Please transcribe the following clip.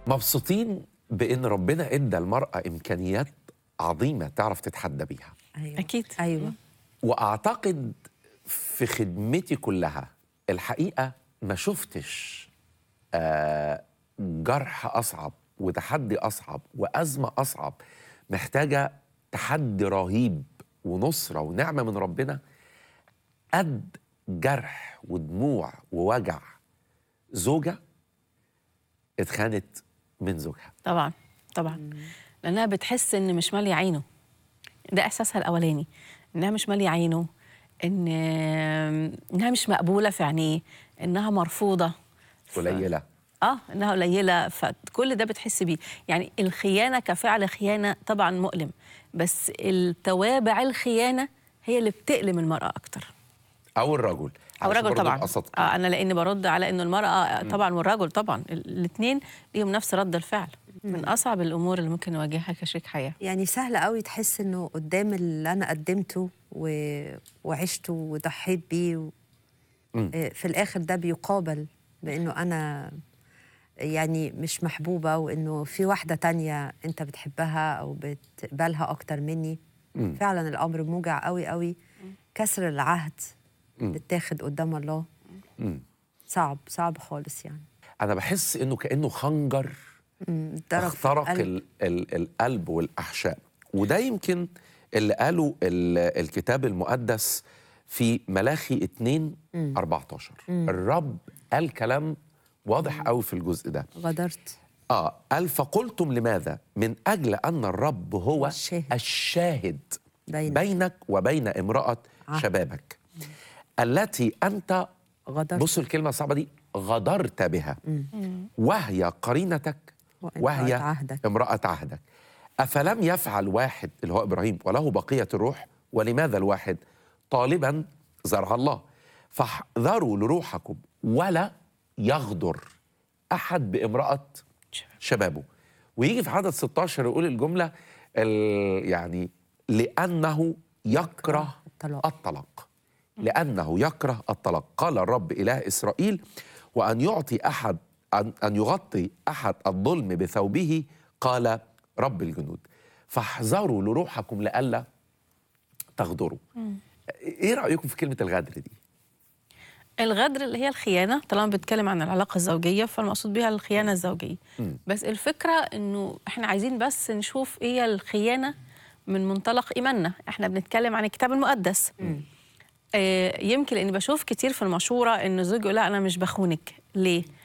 مبسوطين بان ربنا ادى المراه امكانيات عظيمه تعرف تتحدى بيها أيوة. أكيد. ايوه واعتقد في خدمتي كلها الحقيقه ما شفتش آه، جرح اصعب وتحدي اصعب وازمه اصعب محتاجه تحدي رهيب ونصره ونعمه من ربنا قد جرح ودموع ووجع زوجه اتخانت من زوجها طبعا طبعا لانها بتحس ان مش ماليه عينه ده احساسها الاولاني انها مش ماليه عينه ان انها مش مقبوله في عينيه انها مرفوضه ف- قليله اه انها قليله فكل ده بتحس بيه يعني الخيانه كفعل خيانه طبعا مؤلم بس التوابع الخيانه هي اللي بتألم المراه اكتر او الرجل او علشان الرجل برضو طبعا نبقى صادقين. آه انا لان برد على انه المراه طبعا والرجل طبعا الاثنين ليهم نفس رد الفعل من اصعب الامور اللي ممكن نواجهها كشريك حياه يعني سهل قوي تحس انه قدام اللي انا قدمته و... وعشته وضحيت بيه و... مم. آه، في الاخر ده بيقابل بانه انا يعني مش محبوبه وانه في واحده تانية انت بتحبها او بتقبلها اكتر مني مم. فعلا الامر موجع قوي قوي كسر العهد مم. بتاخد قدام الله مم. صعب صعب خالص يعني انا بحس انه كانه خنجر مم، ضرب في اخترق القلب. ال ال القلب والاحشاء وده يمكن اللي قاله ال- الكتاب المقدس في ملاخي 2 14 الرب قال كلام واضح قوي في الجزء ده غدرت اه قال فقلتم لماذا من اجل ان الرب هو الشاهد. الشاهد بينك. بينك وبين امراه عهد. شبابك التي انت غدرت بصوا الكلمه الصعبه دي غدرت بها وهي قرينتك وامرأة وهي عهدك. امرأة عهدك أفلم يفعل واحد اللي هو إبراهيم وله بقية الروح ولماذا الواحد طالبا زرع الله فاحذروا لروحكم ولا يغدر أحد بامرأة شبابه ويجي في عدد 16 يقول الجملة ال- يعني لأنه يكره الطلاق. الطلاق لأنه يكره الطلاق قال الرب إله إسرائيل وأن يعطي أحد أن, أن يغطي أحد الظلم بثوبه قال رب الجنود فاحذروا لروحكم لئلا تغدروا إيه رأيكم في كلمة الغدر دي؟ الغدر اللي هي الخيانه طالما بنتكلم عن العلاقه الزوجيه فالمقصود بيها الخيانه الزوجيه مم. بس الفكره انه احنا عايزين بس نشوف ايه هي الخيانه من منطلق ايماننا احنا بنتكلم عن الكتاب المقدس آه يمكن لاني بشوف كتير في المشوره ان الزوج يقول لا انا مش بخونك ليه